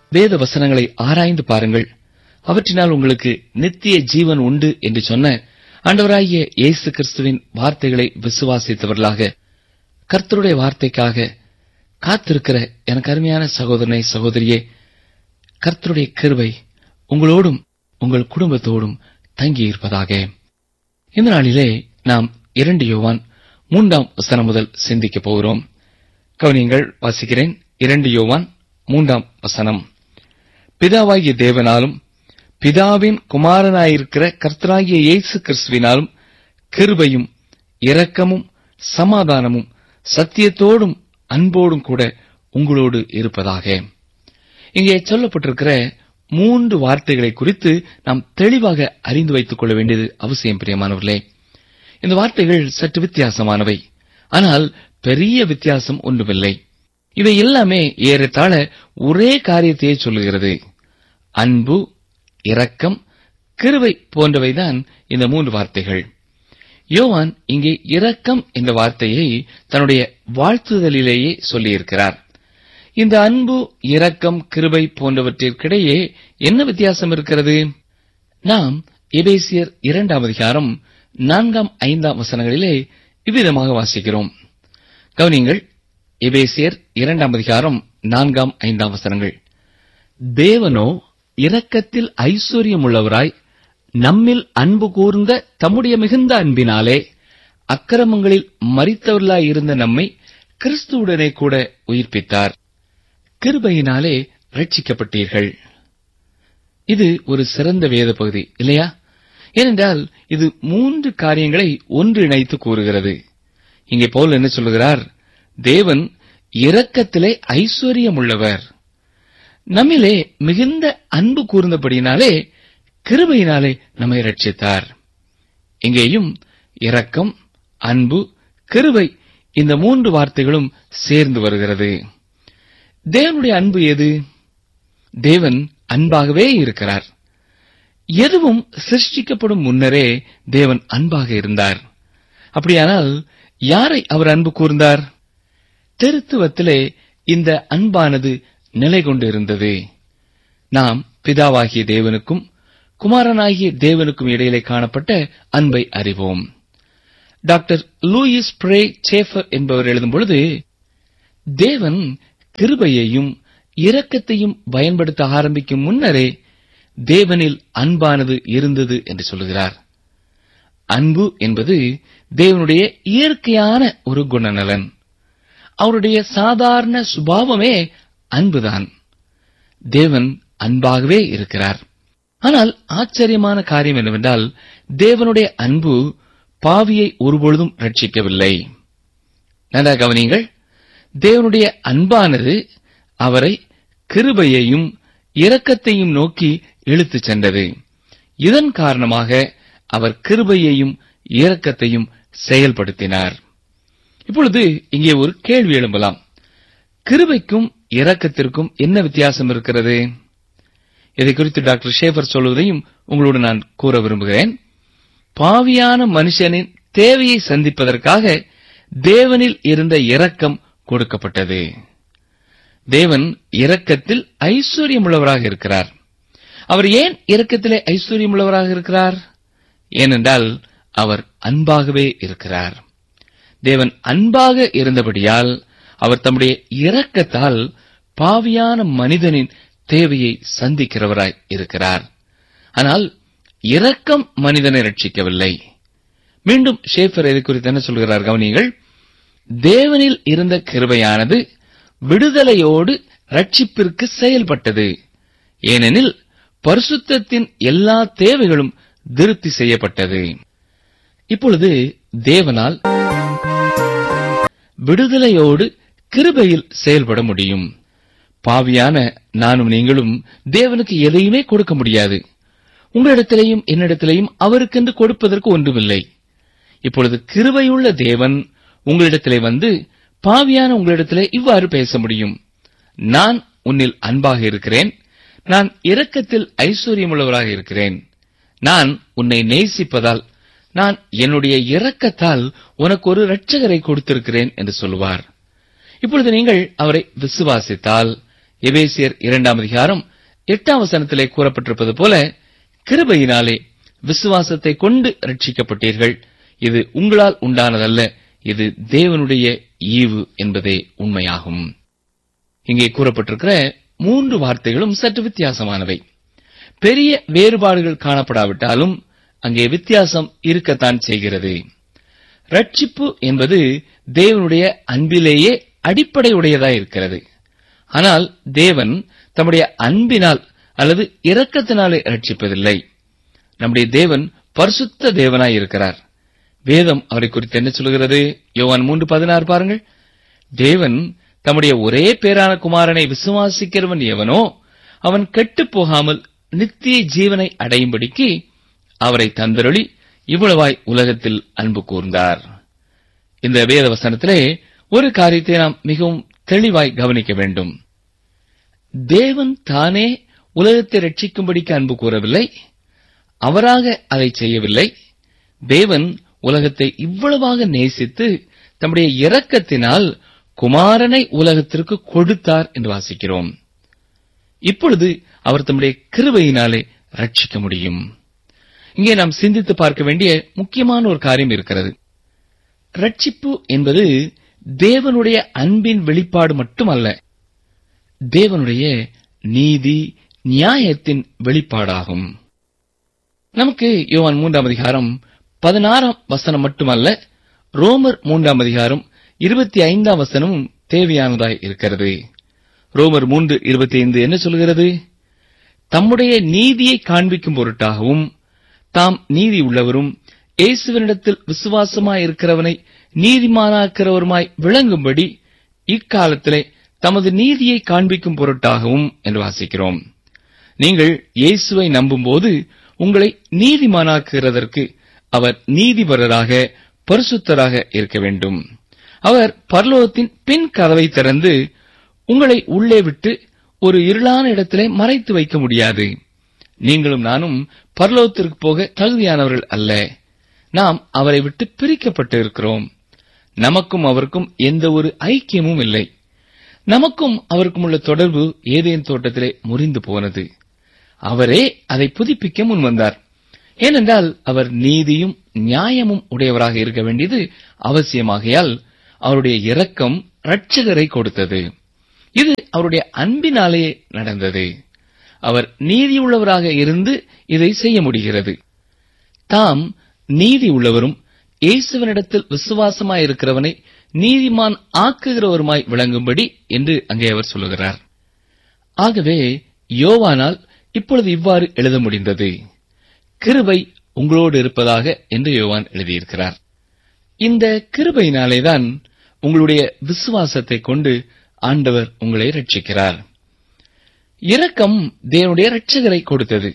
வேத வசனங்களை ஆராய்ந்து பாருங்கள் அவற்றினால் உங்களுக்கு நித்திய ஜீவன் உண்டு என்று சொன்ன ஆண்டவராகிய இயேசு கிறிஸ்துவின் வார்த்தைகளை விசுவாசித்தவர்களாக கர்த்தருடைய வார்த்தைக்காக காத்திருக்கிற எனக்கு அருமையான சகோதரனை சகோதரியே கர்த்தருடைய கிருபை உங்களோடும் உங்கள் குடும்பத்தோடும் தங்கியிருப்பதாக இந்த நாளிலே நாம் இரண்டு யோவான் மூன்றாம் வசனம் முதல் சிந்திக்கப் போகிறோம் கவனியங்கள் வாசிக்கிறேன் இரண்டு யோவான் மூன்றாம் வசனம் பிதாவாகிய தேவனாலும் பிதாவின் குமாரனாயிருக்கிற கர்த்தராகிய இயேசு கிறிஸ்துவினாலும் கிருபையும் இரக்கமும் சமாதானமும் சத்தியத்தோடும் அன்போடும் கூட உங்களோடு இருப்பதாக இங்கே சொல்லப்பட்டிருக்கிற மூன்று வார்த்தைகளை குறித்து நாம் தெளிவாக அறிந்து வைத்துக் கொள்ள வேண்டியது அவசியம் பிரியமானவர்களே இந்த வார்த்தைகள் சற்று வித்தியாசமானவை ஆனால் பெரிய வித்தியாசம் ஒன்றுமில்லை இவை எல்லாமே ஏறத்தாழ ஒரே காரியத்தையே சொல்லுகிறது அன்பு இரக்கம் கிருவை போன்றவைதான் இந்த மூன்று வார்த்தைகள் யோவான் இங்கே இரக்கம் என்ற வார்த்தையை தன்னுடைய வாழ்த்துதலிலேயே சொல்லியிருக்கிறார் இந்த அன்பு இரக்கம் கிருபை போன்றவற்றிற்கிடையே என்ன வித்தியாசம் இருக்கிறது நாம் எபேசியர் இரண்டாம் அதிகாரம் நான்காம் ஐந்தாம் வசனங்களிலே இவ்விதமாக வாசிக்கிறோம் கவனிங்கள் எபேசியர் இரண்டாம் அதிகாரம் நான்காம் ஐந்தாம் வசனங்கள் தேவனோ இரக்கத்தில் ஐஸ்வர்யமுள்ளவராய் நம்மில் அன்பு கூர்ந்த தம்முடைய மிகுந்த அன்பினாலே அக்கிரமங்களில் மறித்தவர்களாய் இருந்த நம்மை கிறிஸ்துவுடனே கூட உயிர்ப்பித்தார் கிருபையினாலே ரட்சிக்கப்பட்டீர்கள் இது ஒரு சிறந்த வேத பகுதி இல்லையா ஏனென்றால் இது மூன்று காரியங்களை ஒன்றிணைத்து கூறுகிறது இங்கே பவுல் என்ன சொல்லுகிறார் தேவன் இரக்கத்திலே ஐஸ்வர்யமுள்ளவர் நம்மிலே மிகுந்த அன்பு கூர்ந்தபடியினாலே கிருபையினாலே நம்மை ரட்சித்தார் இங்கேயும் இரக்கம் அன்பு கிருபை இந்த மூன்று வார்த்தைகளும் சேர்ந்து வருகிறது தேவனுடைய அன்பு எது தேவன் அன்பாகவே இருக்கிறார் எதுவும் சிருஷ்டிக்கப்படும் முன்னரே தேவன் அன்பாக இருந்தார் அப்படியானால் யாரை அவர் அன்பு கூர்ந்தார் திருத்துவத்திலே இந்த அன்பானது நிலை கொண்டிருந்தது நாம் பிதாவாகிய தேவனுக்கும் குமாரனாகிய தேவனுக்கும் இடையிலே காணப்பட்ட அன்பை அறிவோம் டாக்டர் லூயிஸ் பிரே சேஃபர் என்பவர் எழுதும் பொழுது தேவன் கிருபையையும் இரக்கத்தையும் பயன்படுத்த ஆரம்பிக்கும் முன்னரே தேவனில் அன்பானது இருந்தது என்று சொல்லுகிறார் அன்பு என்பது தேவனுடைய இயற்கையான ஒரு குணநலன் அவருடைய சாதாரண சுபாவமே அன்புதான் தேவன் அன்பாகவே இருக்கிறார் ஆனால் ஆச்சரியமான காரியம் என்னவென்றால் தேவனுடைய அன்பு பாவியை ஒருபொழுதும் ரட்சிக்கவில்லை நன்றாக கவனியுங்கள் தேவனுடைய அன்பானது அவரை கிருபையையும் இரக்கத்தையும் நோக்கி இழுத்துச் சென்றது இதன் காரணமாக அவர் கிருபையையும் இரக்கத்தையும் செயல்படுத்தினார் இப்பொழுது இங்கே ஒரு கேள்வி எழும்பலாம் கிருபைக்கும் இரக்கத்திற்கும் என்ன வித்தியாசம் இருக்கிறது இதை குறித்து டாக்டர் ஷேஃபர் சொல்வதையும் உங்களோடு நான் கூற விரும்புகிறேன் பாவியான மனுஷனின் தேவையை சந்திப்பதற்காக தேவனில் இருந்த இரக்கம் கொடுக்கப்பட்டது தேவன் இரக்கத்தில் ஐஸ்வர்யமுள்ளவராக இருக்கிறார் அவர் ஏன் இரக்கத்திலே ஐஸ்வர்யமுள்ளவராக இருக்கிறார் ஏனென்றால் அவர் அன்பாகவே இருக்கிறார் தேவன் அன்பாக இருந்தபடியால் அவர் தம்முடைய இரக்கத்தால் பாவியான மனிதனின் தேவையை சந்திக்கிறவராய் இருக்கிறார் ஆனால் இரக்கம் மனிதனை ரட்சிக்கவில்லை மீண்டும் ஷேஃபர் இதை குறித்து என்ன சொல்கிறார் கவனியங்கள் தேவனில் இருந்த கிருபையானது விடுதலையோடு ரட்சிப்பிற்கு செயல்பட்டது ஏனெனில் பரிசுத்தத்தின் எல்லா தேவைகளும் திருப்தி செய்யப்பட்டது இப்பொழுது தேவனால் விடுதலையோடு கிருபையில் செயல்பட முடியும் பாவியான நானும் நீங்களும் தேவனுக்கு எதையுமே கொடுக்க முடியாது உங்களிடத்திலேயும் என்னிடத்திலேயும் அவருக்கென்று கொடுப்பதற்கு ஒன்றுமில்லை இப்பொழுது கிருபையுள்ள தேவன் உங்களிடத்திலே வந்து பாவியான உங்களிடத்திலே இவ்வாறு பேச முடியும் நான் உன்னில் அன்பாக இருக்கிறேன் நான் இரக்கத்தில் ஐஸ்வர்யமுள்ளவராக இருக்கிறேன் நான் உன்னை நேசிப்பதால் நான் என்னுடைய இரக்கத்தால் உனக்கு ஒரு இரட்சகரை கொடுத்திருக்கிறேன் என்று சொல்லுவார் இப்பொழுது நீங்கள் அவரை விசுவாசித்தால் எபேசியர் இரண்டாம் அதிகாரம் எட்டாம் வசனத்திலே கூறப்பட்டிருப்பது போல கிருபையினாலே விசுவாசத்தை கொண்டு ரட்சிக்கப்பட்டீர்கள் இது உங்களால் உண்டானதல்ல இது தேவனுடைய ஈவு என்பதே உண்மையாகும் இங்கே கூறப்பட்டிருக்கிற மூன்று வார்த்தைகளும் சற்று வித்தியாசமானவை பெரிய வேறுபாடுகள் காணப்படாவிட்டாலும் அங்கே வித்தியாசம் இருக்கத்தான் செய்கிறது ரட்சிப்பு என்பது தேவனுடைய அன்பிலேயே அடிப்படை உடையதாய் இருக்கிறது ஆனால் தேவன் தம்முடைய அன்பினால் அல்லது இரக்கத்தினாலே ரட்சிப்பதில்லை நம்முடைய தேவன் பரிசுத்த தேவனாய் இருக்கிறார் வேதம் அவரை குறித்து என்ன சொல்கிறது யோவான் மூன்று பதினாறு பாருங்கள் தேவன் தம்முடைய ஒரே பேரான குமாரனை விசுவாசிக்கிறவன் எவனோ அவன் கெட்டுப் போகாமல் நித்திய ஜீவனை அடையும்படிக்கு அவரை தந்தருளி இவ்வளவாய் உலகத்தில் அன்பு கூர்ந்தார் இந்த வேத வசனத்திலே ஒரு காரியத்தை நாம் மிகவும் தெளிவாய் கவனிக்க வேண்டும் தேவன் தானே உலகத்தை ரட்சிக்கும்படிக்கு அன்பு கூறவில்லை அவராக அதை செய்யவில்லை தேவன் உலகத்தை இவ்வளவாக நேசித்து தம்முடைய இரக்கத்தினால் குமாரனை உலகத்திற்கு கொடுத்தார் என்று வாசிக்கிறோம் இப்பொழுது அவர் தம்முடைய கிருபையினாலே ரட்சிக்க முடியும் இங்கே நாம் சிந்தித்து பார்க்க வேண்டிய முக்கியமான ஒரு காரியம் இருக்கிறது ரட்சிப்பு என்பது தேவனுடைய அன்பின் வெளிப்பாடு மட்டுமல்ல தேவனுடைய நீதி நியாயத்தின் வெளிப்பாடாகும் நமக்கு யோவான் மூன்றாம் அதிகாரம் பதினாறாம் வசனம் மட்டுமல்ல ரோமர் மூன்றாம் அதிகாரம் இருபத்தி ஐந்தாம் வசனமும் தேவையானதாய் இருக்கிறது ரோமர் மூன்று இருபத்தி ஐந்து என்ன சொல்கிறது தம்முடைய நீதியை காண்பிக்கும் பொருட்டாகவும் தாம் நீதி உள்ளவரும் இயேசுவனிடத்தில் விசுவாசமாய் இருக்கிறவனை நீதிமானாக்கிறவருமாய் விளங்கும்படி இக்காலத்திலே தமது நீதியை காண்பிக்கும் பொருட்டாகவும் என்று வாசிக்கிறோம் நீங்கள் இயேசுவை நம்பும்போது உங்களை நீதிமானாக்குகிறதற்கு அவர் நீதிபரராக பரிசுத்தராக இருக்க வேண்டும் அவர் பரலோகத்தின் பின் கதவை திறந்து உங்களை உள்ளே விட்டு ஒரு இருளான இடத்திலே மறைத்து வைக்க முடியாது நீங்களும் நானும் பரலோகத்திற்கு போக தகுதியானவர்கள் அல்ல நாம் அவரை விட்டு பிரிக்கப்பட்டு இருக்கிறோம் நமக்கும் அவருக்கும் எந்த ஒரு ஐக்கியமும் இல்லை நமக்கும் அவருக்கும் உள்ள தொடர்பு ஏதேன் தோட்டத்திலே முறிந்து போனது அவரே அதை புதுப்பிக்க முன்வந்தார் ஏனென்றால் அவர் நீதியும் நியாயமும் உடையவராக இருக்க வேண்டியது அவசியமாகையால் அவருடைய இரக்கம் இரட்சகரை கொடுத்தது இது அவருடைய அன்பினாலேயே நடந்தது அவர் நீதியுள்ளவராக இருந்து இதை செய்ய முடிகிறது தாம் நீதி உள்ளவரும் இயேசுவனிடத்தில் விசுவாசமாயிருக்கிறவனை நீதிமான் ஆக்குகிறவருமாய் விளங்கும்படி என்று அங்கே அவர் சொல்லுகிறார் ஆகவே யோவானால் இப்பொழுது இவ்வாறு எழுத முடிந்தது கிருபை உங்களோடு இருப்பதாக என்று யோவான் எழுதியிருக்கிறார் இந்த கிருபையினாலேதான் உங்களுடைய விசுவாசத்தை கொண்டு ஆண்டவர் உங்களை ரட்சிக்கிறார் இரக்கம் தேவனுடைய இரட்சகரை கொடுத்தது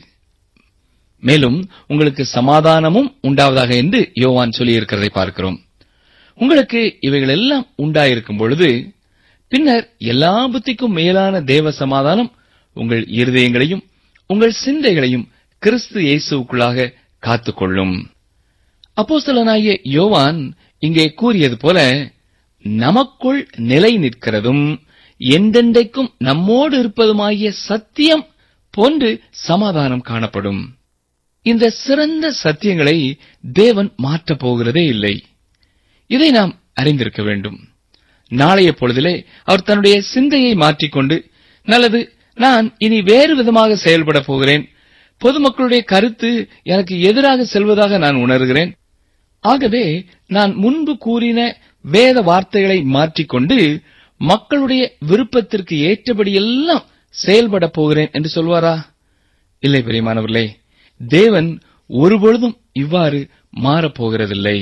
மேலும் உங்களுக்கு சமாதானமும் உண்டாவதாக என்று யோவான் சொல்லியிருக்கிறதை பார்க்கிறோம் உங்களுக்கு இவைகள் எல்லாம் உண்டாயிருக்கும் பொழுது பின்னர் எல்லா புத்திக்கும் மேலான தேவ சமாதானம் உங்கள் இருதயங்களையும் உங்கள் சிந்தைகளையும் கிறிஸ்து இயேசுவுக்குள்ளாக காத்துக்கொள்ளும் அப்போஸ்தலனாகிய யோவான் இங்கே கூறியது போல நமக்குள் நிலை நிற்கிறதும் எந்தெந்தைக்கும் நம்மோடு இருப்பதுமாகிய சத்தியம் போன்று சமாதானம் காணப்படும் இந்த சிறந்த சத்தியங்களை தேவன் மாற்றப் போகிறதே இல்லை இதை நாம் அறிந்திருக்க வேண்டும் நாளைய பொழுதிலே அவர் தன்னுடைய சிந்தையை மாற்றிக்கொண்டு நல்லது நான் இனி வேறு விதமாக செயல்பட போகிறேன் பொதுமக்களுடைய கருத்து எனக்கு எதிராக செல்வதாக நான் உணர்கிறேன் ஆகவே நான் முன்பு கூறின வேத வார்த்தைகளை மாற்றிக்கொண்டு மக்களுடைய விருப்பத்திற்கு ஏற்றபடியெல்லாம் செயல்பட போகிறேன் என்று சொல்வாரா இல்லை பிரியமானவர்களே தேவன் ஒருபொழுதும் இவ்வாறு மாறப்போகிறதில்லை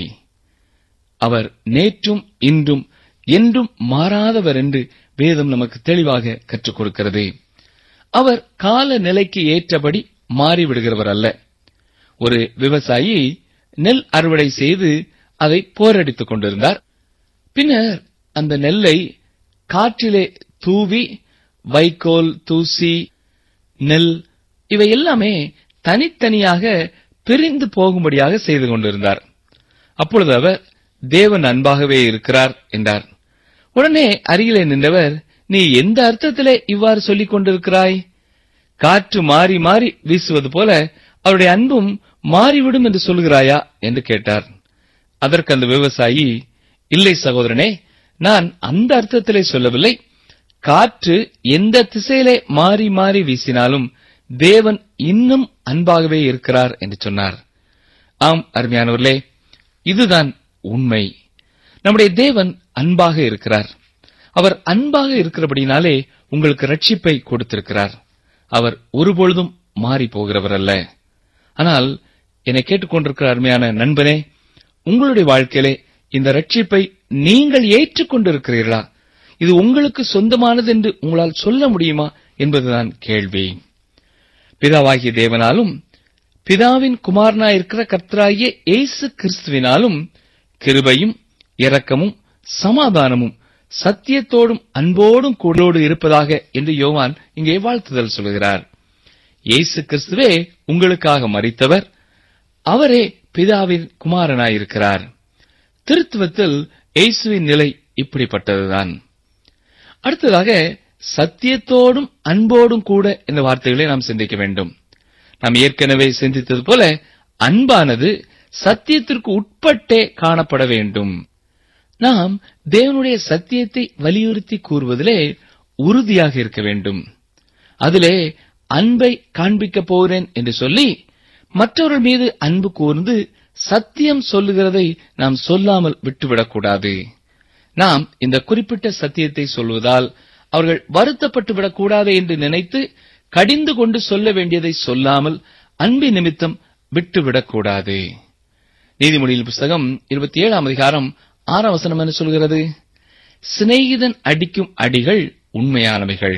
அவர் நேற்றும் இன்றும் என்றும் மாறாதவர் என்று வேதம் நமக்கு தெளிவாக கற்றுக் கொடுக்கிறது அவர் கால நிலைக்கு ஏற்றபடி மாறிவிடுகிறவர் அல்ல ஒரு விவசாயி நெல் அறுவடை செய்து அதை போரடித்துக் கொண்டிருந்தார் பின்னர் அந்த நெல்லை காற்றிலே தூவி வைக்கோல் தூசி நெல் இவை எல்லாமே தனித்தனியாக பிரிந்து போகும்படியாக செய்து கொண்டிருந்தார் அப்பொழுது அவர் தேவன் அன்பாகவே இருக்கிறார் என்றார் உடனே அருகிலே நின்றவர் நீ எந்த அர்த்தத்திலே இவ்வாறு சொல்லிக் கொண்டிருக்கிறாய் காற்று மாறி மாறி வீசுவது போல அவருடைய அன்பும் மாறிவிடும் என்று சொல்கிறாயா என்று கேட்டார் அதற்கு அந்த விவசாயி இல்லை சகோதரனே நான் அந்த அர்த்தத்திலே சொல்லவில்லை காற்று எந்த திசையிலே மாறி மாறி வீசினாலும் தேவன் இன்னும் அன்பாகவே இருக்கிறார் என்று சொன்னார் ஆம் அருமையானவர்களே இதுதான் உண்மை நம்முடைய தேவன் அன்பாக இருக்கிறார் அவர் அன்பாக இருக்கிறபடினாலே உங்களுக்கு ரட்சிப்பை கொடுத்திருக்கிறார் அவர் ஒருபொழுதும் மாறி போகிறவர் அல்ல ஆனால் என்னை கேட்டுக்கொண்டிருக்கிற அருமையான நண்பனே உங்களுடைய வாழ்க்கையிலே இந்த ரட்சிப்பை நீங்கள் ஏற்றுக்கொண்டிருக்கிறீர்களா இது உங்களுக்கு சொந்தமானது என்று உங்களால் சொல்ல முடியுமா என்பதுதான் கேள்வி பிதாவாகிய தேவனாலும் பிதாவின் குமாரனாயிருக்கிற கர்த்தராகிய இயேசு கிறிஸ்துவினாலும் கிருபையும் இரக்கமும் சமாதானமும் சத்தியத்தோடும் அன்போடும் கூடோடு இருப்பதாக என்று யோவான் இங்கே வாழ்த்துதல் சொல்கிறார் இயேசு கிறிஸ்துவே உங்களுக்காக மறித்தவர் அவரே பிதாவின் குமாரனாயிருக்கிறார் திருத்துவத்தில் இயேசுவின் நிலை இப்படிப்பட்டதுதான் அடுத்ததாக சத்தியத்தோடும் அன்போடும் கூட என்ற வார்த்தைகளை நாம் சிந்திக்க வேண்டும் நாம் ஏற்கனவே சிந்தித்தது போல அன்பானது சத்தியத்திற்கு உட்பட்டே காணப்பட வேண்டும் நாம் தேவனுடைய சத்தியத்தை வலியுறுத்தி கூறுவதிலே உறுதியாக இருக்க வேண்டும் அதிலே அன்பை காண்பிக்கப் போகிறேன் என்று சொல்லி மற்றவர்கள் மீது அன்பு கூர்ந்து சத்தியம் சொல்லுகிறதை நாம் சொல்லாமல் விட்டுவிடக்கூடாது நாம் இந்த குறிப்பிட்ட சத்தியத்தை சொல்வதால் அவர்கள் வருத்தப்பட்டு விடக்கூடாது என்று நினைத்து கடிந்து கொண்டு சொல்ல வேண்டியதை சொல்லாமல் அன்பின் நிமித்தம் விட்டுவிடக்கூடாது நீதிமொழியின் புஸ்தகம் இருபத்தி ஏழாம் அதிகாரம் ஆறாம் வசனம் என்ன சொல்கிறது சிநேகிதன் அடிக்கும் அடிகள் உண்மையானவைகள்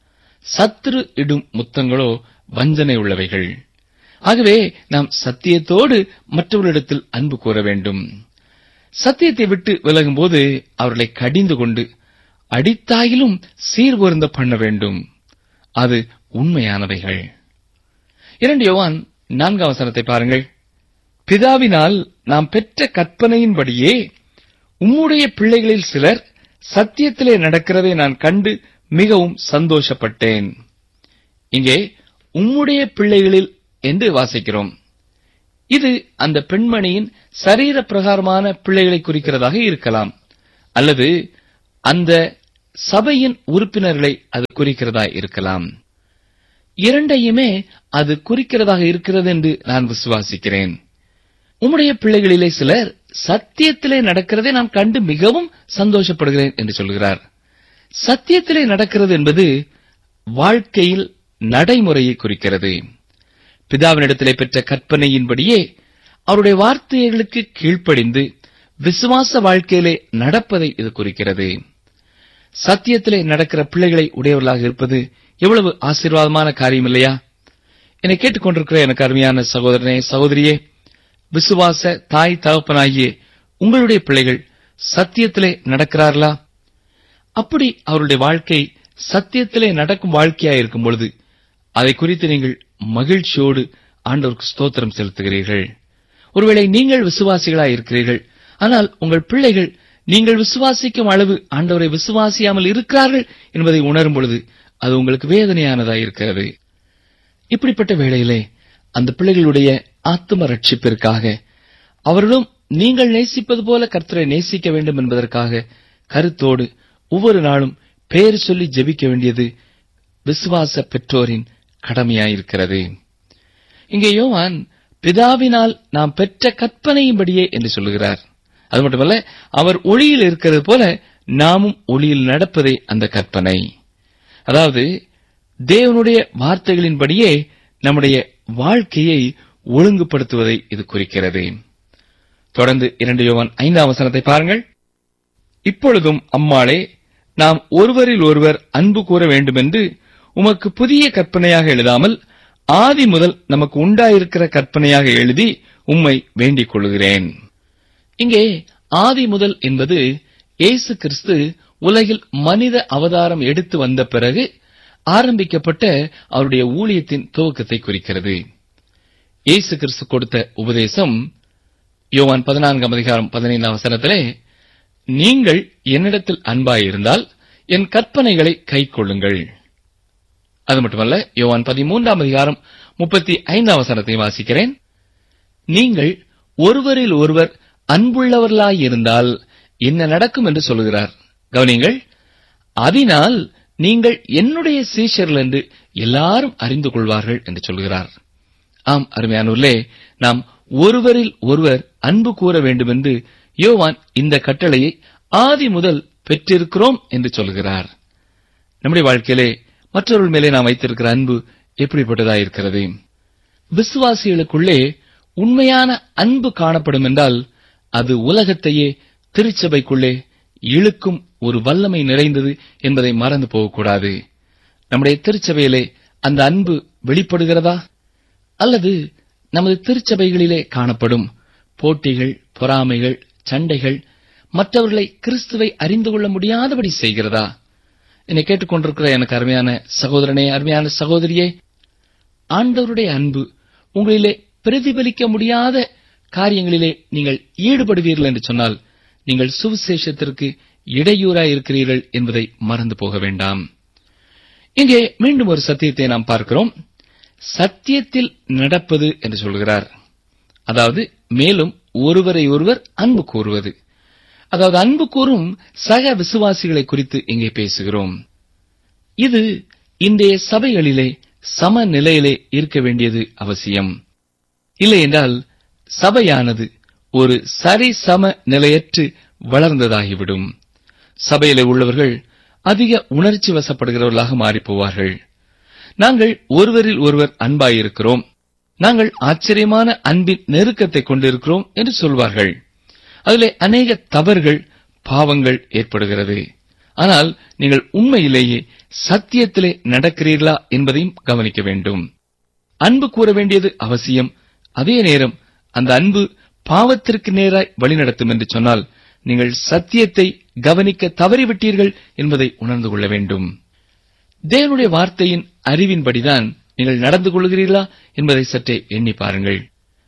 சத்துரு இடும் முத்தங்களோ வஞ்சனை உள்ளவைகள் ஆகவே நாம் சத்தியத்தோடு மற்றவர்களிடத்தில் அன்பு கூற வேண்டும் சத்தியத்தை விட்டு விலகும்போது அவர்களை கடிந்து கொண்டு அடித்தாயிலும் சீர்பொருந்த பண்ண வேண்டும் அது உண்மையானவைகள் இரண்டு யோவான் நான்காம் வசனத்தை பாருங்கள் பிதாவினால் நாம் பெற்ற கற்பனையின்படியே உம்முடைய பிள்ளைகளில் சிலர் சத்தியத்திலே நடக்கிறதை நான் கண்டு மிகவும் சந்தோஷப்பட்டேன் இங்கே உம்முடைய பிள்ளைகளில் என்று வாசிக்கிறோம் இது அந்த பெண்மணியின் சரீர பிரகாரமான பிள்ளைகளை குறிக்கிறதாக இருக்கலாம் அல்லது அந்த சபையின் உறுப்பினர்களை அது குறிக்கிறதா இருக்கலாம் இரண்டையுமே அது குறிக்கிறதாக இருக்கிறது என்று நான் விசுவாசிக்கிறேன் உம்முடைய பிள்ளைகளிலே சிலர் சத்தியத்திலே நடக்கிறதை நான் கண்டு மிகவும் சந்தோஷப்படுகிறேன் என்று சொல்கிறார் சத்தியத்திலே நடக்கிறது என்பது வாழ்க்கையில் நடைமுறையை குறிக்கிறது பிதாவினிடத்திலே பெற்ற கற்பனையின்படியே அவருடைய வார்த்தைகளுக்கு கீழ்ப்படிந்து விசுவாச வாழ்க்கையிலே நடப்பதை இது குறிக்கிறது சத்தியத்திலே நடக்கிற பிள்ளைகளை உடையவர்களாக இருப்பது எவ்வளவு ஆசீர்வாதமான காரியம் இல்லையா என்னை கேட்டுக்கொண்டிருக்கிற எனக்கு அருமையான சகோதரனே சகோதரியே விசுவாச தாய் தகப்பனாகிய உங்களுடைய பிள்ளைகள் சத்தியத்திலே நடக்கிறார்களா அப்படி அவருடைய வாழ்க்கை சத்தியத்திலே நடக்கும் வாழ்க்கையா இருக்கும் பொழுது அதை குறித்து நீங்கள் மகிழ்ச்சியோடு ஆண்டவருக்கு ஸ்தோத்திரம் செலுத்துகிறீர்கள் ஒருவேளை நீங்கள் விசுவாசிகளாய் இருக்கிறீர்கள் ஆனால் உங்கள் பிள்ளைகள் நீங்கள் விசுவாசிக்கும் அளவு ஆண்டவரை விசுவாசியாமல் இருக்கிறார்கள் என்பதை உணரும் பொழுது அது உங்களுக்கு வேதனையானதாய் இருக்கிறது இப்படிப்பட்ட வேளையிலே அந்த பிள்ளைகளுடைய ஆத்தும ரட்சிப்பிற்காக அவர்களும் நீங்கள் நேசிப்பது போல கர்த்தரை நேசிக்க வேண்டும் என்பதற்காக கருத்தோடு ஒவ்வொரு நாளும் பெயர் சொல்லி ஜெபிக்க வேண்டியது விசுவாச பெற்றோரின் கடமையாயிருக்கிறது இங்கே யோவான் பிதாவினால் நாம் பெற்ற கற்பனையின்படியே என்று சொல்லுகிறார் அது மட்டுமல்ல அவர் ஒளியில் இருக்கிறது போல நாமும் ஒளியில் நடப்பதே அந்த கற்பனை அதாவது தேவனுடைய வார்த்தைகளின்படியே நம்முடைய வாழ்க்கையை ஒழுங்குபடுத்துவதை இது குறிக்கிறது தொடர்ந்து இரண்டு யோவான் ஐந்தாம் வசனத்தை பாருங்கள் இப்பொழுதும் அம்மாளே நாம் ஒருவரில் ஒருவர் அன்பு கூற வேண்டுமென்று உமக்கு புதிய கற்பனையாக எழுதாமல் ஆதி முதல் நமக்கு உண்டாயிருக்கிற கற்பனையாக எழுதி உம்மை வேண்டிக் கொள்கிறேன் இங்கே ஆதி முதல் என்பது இயேசு கிறிஸ்து உலகில் மனித அவதாரம் எடுத்து வந்த பிறகு ஆரம்பிக்கப்பட்ட அவருடைய ஊழியத்தின் துவக்கத்தை குறிக்கிறது இயேசு கிறிஸ்து கொடுத்த உபதேசம் யோவான் பதினான்காம் அதிகாரம் பதினைந்தாம் வசனத்திலே நீங்கள் என்னிடத்தில் அன்பாயிருந்தால் என் கற்பனைகளை கைக்கொள்ளுங்கள் அது மட்டுமல்ல யோவான் பதிமூன்றாம் அதிகாரம் முப்பத்தி ஐந்தாம் வசனத்தை வாசிக்கிறேன் நீங்கள் ஒருவரில் ஒருவர் அன்புள்ளவர்களாயிருந்தால் என்ன நடக்கும் என்று சொல்கிறார் கவனிங்கள் அதனால் நீங்கள் என்னுடைய சீஷர்கள் என்று எல்லாரும் அறிந்து கொள்வார்கள் என்று சொல்கிறார் ஆம் அருமையானூர்லே நாம் ஒருவரில் ஒருவர் அன்பு கூற வேண்டும் என்று யோவான் இந்த கட்டளையை ஆதி முதல் பெற்றிருக்கிறோம் என்று சொல்கிறார் நம்முடைய வாழ்க்கையிலே மற்றவர்கள் மேலே நாம் வைத்திருக்கிற அன்பு எப்படிப்பட்டதா இருக்கிறது விசுவாசிகளுக்குள்ளே உண்மையான அன்பு காணப்படும் என்றால் அது உலகத்தையே திருச்சபைக்குள்ளே இழுக்கும் ஒரு வல்லமை நிறைந்தது என்பதை மறந்து போகக்கூடாது நம்முடைய திருச்சபையிலே அந்த அன்பு வெளிப்படுகிறதா அல்லது நமது திருச்சபைகளிலே காணப்படும் போட்டிகள் பொறாமைகள் சண்டைகள் மற்றவர்களை கிறிஸ்துவை அறிந்து கொள்ள முடியாதபடி செய்கிறதா என்னை கேட்டுக்கொண்டிருக்கிற எனக்கு அருமையான சகோதரனே அருமையான சகோதரியே ஆண்டவருடைய அன்பு உங்களிலே பிரதிபலிக்க முடியாத காரியங்களிலே நீங்கள் ஈடுபடுவீர்கள் என்று சொன்னால் நீங்கள் சுவிசேஷத்திற்கு இடையூறாய் இருக்கிறீர்கள் என்பதை மறந்து போக வேண்டாம் இங்கே மீண்டும் ஒரு சத்தியத்தை நாம் பார்க்கிறோம் சத்தியத்தில் நடப்பது என்று சொல்கிறார் அதாவது மேலும் ஒருவரை ஒருவர் அன்பு கூறுவது அதாவது அன்பு கூறும் சக விசுவாசிகளை குறித்து இங்கே பேசுகிறோம் இது இன்றைய சபைகளிலே சமநிலையிலே இருக்க வேண்டியது அவசியம் இல்லை என்றால் சபையானது ஒரு சரி சம நிலையற்று வளர்ந்ததாகிவிடும் சபையிலே உள்ளவர்கள் அதிக உணர்ச்சி வசப்படுகிறவர்களாக மாறிப் போவார்கள் நாங்கள் ஒருவரில் ஒருவர் அன்பாயிருக்கிறோம் நாங்கள் ஆச்சரியமான அன்பின் நெருக்கத்தை கொண்டிருக்கிறோம் என்று சொல்வார்கள் அதிலே அநேக தவறுகள் பாவங்கள் ஏற்படுகிறது ஆனால் நீங்கள் உண்மையிலேயே சத்தியத்திலே நடக்கிறீர்களா என்பதையும் கவனிக்க வேண்டும் அன்பு கூற வேண்டியது அவசியம் அதே நேரம் அந்த அன்பு பாவத்திற்கு நேராய் வழிநடத்தும் என்று சொன்னால் நீங்கள் சத்தியத்தை கவனிக்க தவறிவிட்டீர்கள் என்பதை உணர்ந்து கொள்ள வேண்டும் தேவனுடைய வார்த்தையின் அறிவின்படிதான் நீங்கள் நடந்து கொள்கிறீர்களா என்பதை சற்றே எண்ணி பாருங்கள்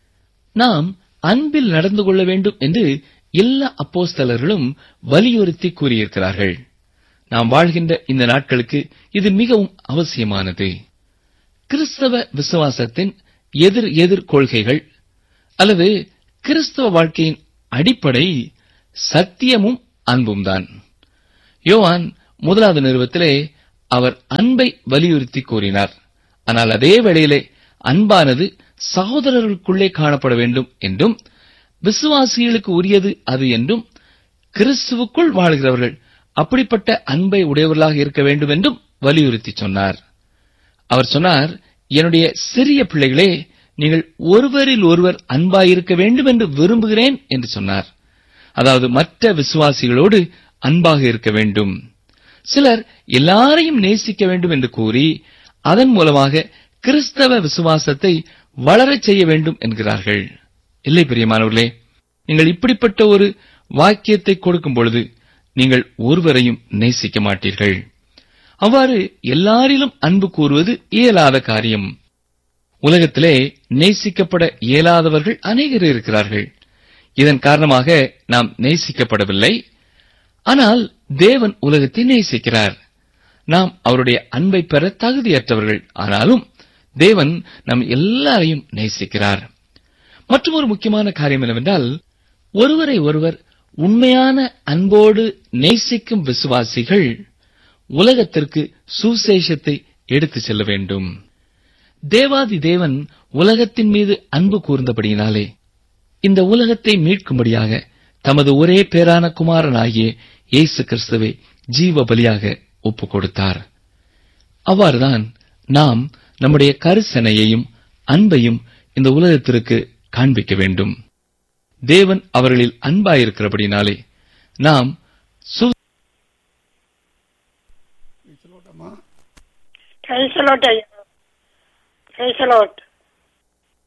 நாம் அன்பில் நடந்து கொள்ள வேண்டும் என்று எல்லா அப்போஸ்தலர்களும் வலியுறுத்தி கூறியிருக்கிறார்கள் நாம் வாழ்கின்ற இந்த நாட்களுக்கு இது மிகவும் அவசியமானது கிறிஸ்தவ விசுவாசத்தின் எதிர் எதிர் கொள்கைகள் அல்லது கிறிஸ்தவ வாழ்க்கையின் அடிப்படை சத்தியமும் அன்பும் தான் யோவான் முதலாவது நிறுவத்திலே அவர் அன்பை வலியுறுத்தி கூறினார் ஆனால் அதே வேளையிலே அன்பானது சகோதரர்களுக்குள்ளே காணப்பட வேண்டும் என்றும் விசுவாசிகளுக்கு உரியது அது என்றும் கிறிஸ்துவுக்குள் வாழ்கிறவர்கள் அப்படிப்பட்ட அன்பை உடையவர்களாக இருக்க வேண்டும் என்றும் வலியுறுத்தி சொன்னார் அவர் சொன்னார் என்னுடைய சிறிய பிள்ளைகளே நீங்கள் ஒருவரில் ஒருவர் அன்பாயிருக்க வேண்டும் என்று விரும்புகிறேன் என்று சொன்னார் அதாவது மற்ற விசுவாசிகளோடு அன்பாக இருக்க வேண்டும் சிலர் எல்லாரையும் நேசிக்க வேண்டும் என்று கூறி அதன் மூலமாக கிறிஸ்தவ விசுவாசத்தை வளரச் செய்ய வேண்டும் என்கிறார்கள் இல்லை பிரியமானவர்களே நீங்கள் இப்படிப்பட்ட ஒரு வாக்கியத்தை கொடுக்கும் பொழுது நீங்கள் ஒருவரையும் நேசிக்க மாட்டீர்கள் அவ்வாறு எல்லாரிலும் அன்பு கூறுவது இயலாத காரியம் உலகத்திலே நேசிக்கப்பட இயலாதவர்கள் அநேகர் இருக்கிறார்கள் இதன் காரணமாக நாம் நேசிக்கப்படவில்லை ஆனால் தேவன் உலகத்தை நேசிக்கிறார் நாம் அவருடைய அன்பை பெற தகுதியற்றவர்கள் ஆனாலும் தேவன் நம் எல்லாரையும் நேசிக்கிறார் மற்றும் ஒரு முக்கியமான காரியம் என்னவென்றால் ஒருவரை ஒருவர் உண்மையான அன்போடு நேசிக்கும் விசுவாசிகள் உலகத்திற்கு சுசேஷத்தை எடுத்துச் செல்ல வேண்டும் தேவாதி தேவன் உலகத்தின் மீது அன்பு கூர்ந்தபடியினாலே இந்த உலகத்தை மீட்கும்படியாக தமது ஒரே பேரான குமாரனாகிய இயேசு கிறிஸ்துவை ஜீவ பலியாக ஒப்புக் கொடுத்தார் அவ்வாறுதான் நாம் நம்முடைய கருசனையையும் அன்பையும் இந்த உலகத்திற்கு காண்பிக்க வேண்டும் தேவன் அவர்களில் அன்பாயிருக்கிறபடினாலே நாம் சு சொல்லட்டமா Praise the Lord, ஐயா. Praise the Lord.